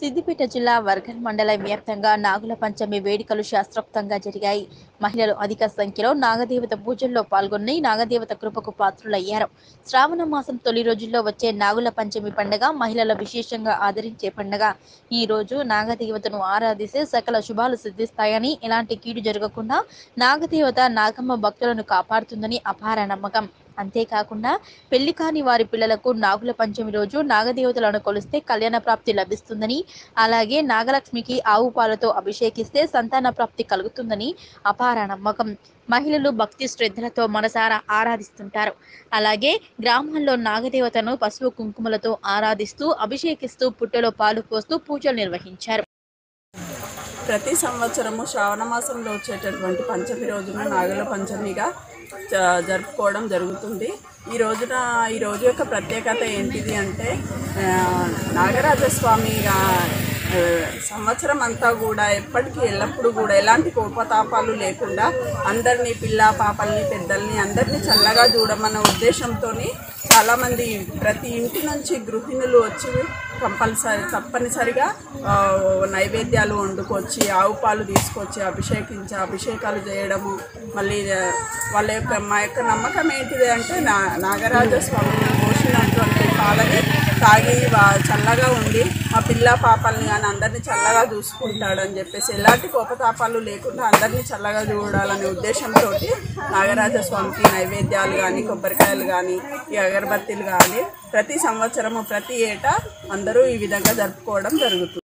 సిద్దిపేట జిల్లా వర్గల్ మండలం వ్యాప్తంగా నాగుల పంచమి వేడుకలు శాస్త్రోక్తంగా జరిగాయి మహిళలు అధిక సంఖ్యలో నాగదేవత పూజల్లో పాల్గొని నాగదేవత కృపకు పాత్రులయ్యారు శ్రావణ మాసం తొలి రోజుల్లో వచ్చే నాగుల పంచమి పండుగ మహిళల విశేషంగా ఆదరించే పండుగ ఈ రోజు నాగదేవతను ఆరాధిస్తే సకల శుభాలు సిద్ధిస్తాయని ఎలాంటి కీడు జరగకుండా నాగదేవత నాగమ్మ భక్తులను కాపాడుతుందని అపార నమ్మకం అంతేకాకుండా పెళ్లి కాని వారి పిల్లలకు నాగుల పంచమి రోజు నాగదేవతలను కొలిస్తే కళ్యాణ ప్రాప్తి లభిస్తుందని అలాగే నాగలక్ష్మికి ఆవు పాలతో అభిషేకిస్తే సంతాన ప్రాప్తి కలుగుతుందని అపార నమ్మకం మహిళలు భక్తి శ్రద్ధలతో మనసారా ఆరాధిస్తుంటారు అలాగే గ్రామాల్లో నాగదేవతను పసుపు కుంకుమలతో ఆరాధిస్తూ అభిషేకిస్తూ పుట్టెలో పాలు పోస్తూ పూజలు నిర్వహించారు ప్రతి సంవత్సరము శ్రావణ మాసంలో వచ్చేటటువంటి పంచమి రోజున నాగుల పంచమిగా జ- జరుపుకోవడం జరుగుతుంది ఈ రోజున ఈ రోజు యొక్క ప్రత్యేకత ఏంటిది అంటే ఆ, నాగరాజస్వామి ఆ, ఆ, సంవత్సరం అంతా కూడా ఎప్పటికీ ఎల్లప్పుడూ కూడా ఎలాంటి కోపతాపాలు లేకుండా అందరినీ పిల్ల పాపల్ని పెద్దల్ని అందరినీ చల్లగా చూడమన్న ఉద్దేశంతో చాలామంది ప్రతి ఇంటి నుంచి గృహిణులు వచ్చి కంపల్సరీ తప్పనిసరిగా ఆ, నైవేద్యాలు వండుకొచ్చి ఆవు పాలు తీసుకొచ్చి అభిషేకించి అభిషేకాలు చేయడము మళ్ళీ ఆ, వాళ్ళ యొక్క మా యొక్క నమ్మకం ఏంటిది అంటే నా నాగరాజ స్వామిని పోసినటువంటి పాలని తాగి వా- చల్లగా ఉండి మా పిల్ల పాపల్ని కానీ అందరినీ చల్లగా చూసుకుంటాడని చెప్పేసి ఎలాంటి కోపతాపాలు లేకుండా అందరినీ చల్లగా చూడాలనే ఉద్దేశంతో నాగరాజ స్వామికి నైవేద్యాలు కానీ కొబ్బరికాయలు కానీ ఈ అగరబత్తీలు కానీ ప్రతి సంవత్సరము ప్రతి ఏటా అందరూ ఈ విధంగా జరుపుకోవడం జరుగుతుంది